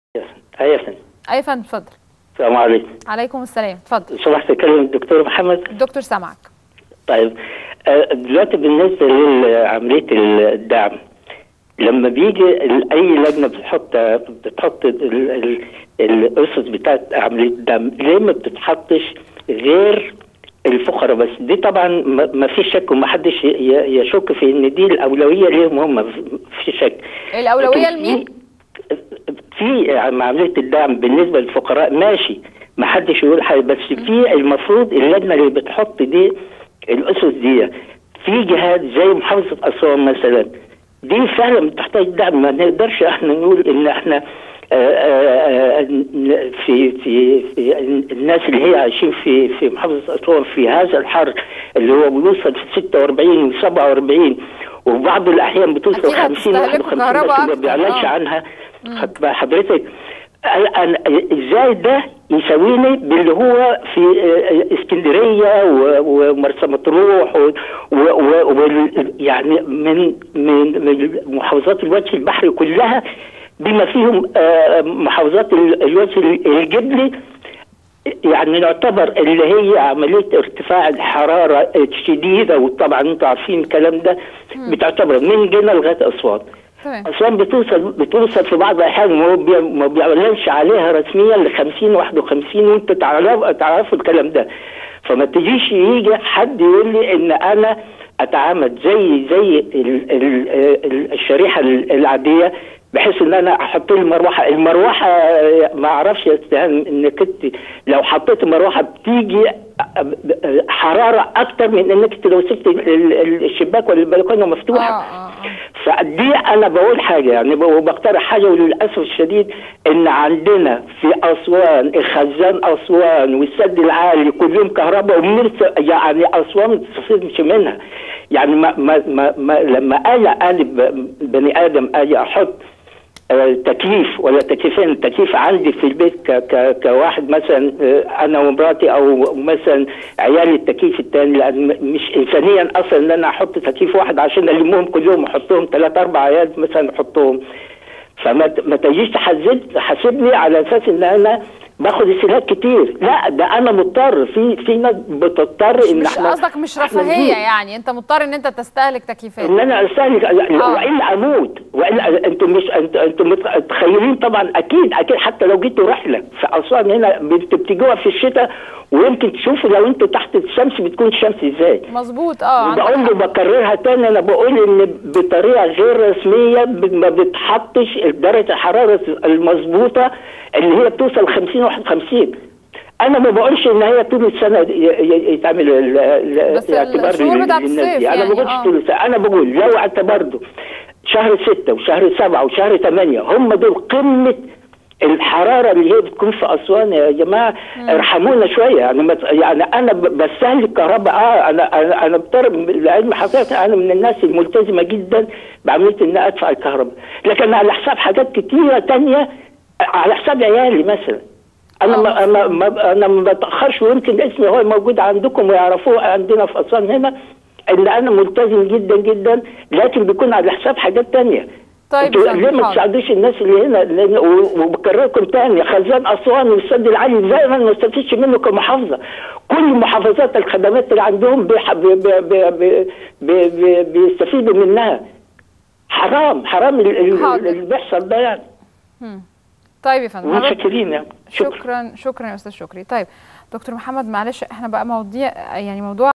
ايوه يا فندم اي يا فندم اتفضل السلام عليكم عليكم السلام اتفضل صباح تكلم الدكتور محمد الدكتور سامعك طيب آه، دلوقتي بالنسبه لعمليه الدعم لما بيجي ال- اي لجنه بتحط بتحط ال- ال- الاسس بتاعت عمليه الدعم ليه ما بتتحطش غير الفقراء بس دي طبعا ما ما فيش شك وما حدش ي- ي- يشك في ان دي الاولويه ليهم هم ما في شك الاولويه لكن لمين في- في عمليه الدعم بالنسبه للفقراء ماشي ما حدش يقول حاجه بس في المفروض اللجنه اللي بتحط دي الاسس دي في جهات زي محافظه اسوان مثلا دي فعلا بتحتاج دعم ما نقدرش احنا نقول ان احنا آه، آه، آه، في في في الناس اللي هي عايشين في في محافظه اسوان في هذا الحر اللي هو بيوصل في 46 و47 وبعض الاحيان بتوصل أكيد 50 هتستهلكوا 51 كهرباء بس ما أكتر، بيعلنش آه. عنها خد بال حضرتك أنا- أنا ازاي ده يساويني باللي هو في آه، اسكندريه و- ومرسى مطروح و- و- و- وال- يعني من من من محافظات الوجه البحري كلها بما فيهم آه، محافظات ال- الوجه الجبلي يعني نعتبر اللي هي عمليه ارتفاع الحراره الشديده وطبعا انتوا عارفين الكلام ده بتعتبر من جنة لغايه اسوان تمام اسوان بتوصل بتوصل في بعض الاحيان ما بي- ما بيعلنش عليها رسميا ل 50 51 وانتوا تعرفوا تعرفوا الكلام ده فما تجيش يجي حد يقول لي ان انا اتعامل زي زي ال ال ال الشريحه العاديه بحيث ان انا احط لي مروحه المروحه ما اعرفش يا استاذ انك انت لو حطيت مروحه بتيجي حراره اكتر من انك انت لو سبت ال- ال- الشباك ولا البلكونه اه مفتوحه اه اه فدي انا بقول حاجه يعني ب- وبقترح حاجه وللاسف الشديد ان عندنا في اسوان خزان اسوان والسد العالي كلهم كهرباء ومرسى يعني اسوان ما تستفيدش منها يعني ما ما ما, ما لما اجي انا ب- بني ادم اجي احط آه، تكييف ولا تكييفين تكييف عندي في البيت ك ك كواحد مثلا آه، انا ومراتي او مثلا عيالي التكييف الثاني لان م- مش انسانيا اصلا ان انا احط تكييف واحد عشان المهم كلهم احطهم ثلاث اربع عيال مثلا احطهم فما ت- ما تجيش تحاسب تحاسبني على اساس ان انا باخد استهلاك كتير لا ده انا مضطر في في ناس بتضطر ان مش احنا قصدك مش إحنا رفاهيه نجيب. يعني انت مضطر ان انت تستهلك تكييفات ان انا استهلك آه. والا اموت والا انتم مش انتم انتم متخيلين طبعا اكيد اكيد حتى لو جيتوا رحله في اسوان هنا بت- بتجوها في الشتاء ويمكن تشوفوا لو انتوا تحت الشمس بتكون الشمس ازاي مظبوط اه عندك بقول له حق. بكررها تاني انا بقول ان بطريقه غير رسميه ب- ما بتحطش درجه الحراره المظبوطه اللي هي بتوصل 50 51 انا ما بقولش ان هي طول السنه ي- ي- يتعمل ال- ال- بس الاعتبار الشهور لل- بتاعت للناس الصيف دي. انا ما يعني، بقولش آه. طول السنه انا بقول لو اعتبرته شهر ستة وشهر سبعة وشهر ثمانية هم دول قمة الحرارة اللي هي بتكون في أسوان يا جماعة ارحمونا شوية يعني ما ت- يعني أنا ب- بستهلك كهرباء أه أنا أنا أنا بضطر لعلم حضرتك أنا من الناس الملتزمة جدا بعملية إن أدفع الكهرباء لكن على حساب حاجات كتيرة تانية على حساب عيالي مثلا أنا ما أنا ما أنا ما بتأخرش ويمكن اسمي هو موجود عندكم ويعرفوه عندنا في أسوان هنا إن أنا ملتزم جدا جدا لكن بيكون على حساب حاجات تانية طيب انتوا فندم، ليه ما حاضر. تساعدوش الناس اللي هنا لأن و- وبكرركم تاني خزان اسوان والسد العالي زي ما ما نستفيدش منه كمحافظه كل محافظات الخدمات اللي عندهم بيح- بي- بي- بي- بي- بي- بي- بيستفيدوا منها حرام حرام ال- ال- حاضر. اللي بيحصل ده يعني مم. طيب يا فندم حضرتك- متشكرين يعني شكرا شكرا شكرا يا استاذ شكري طيب دكتور محمد معلش احنا بقى مواضيع يعني موضوع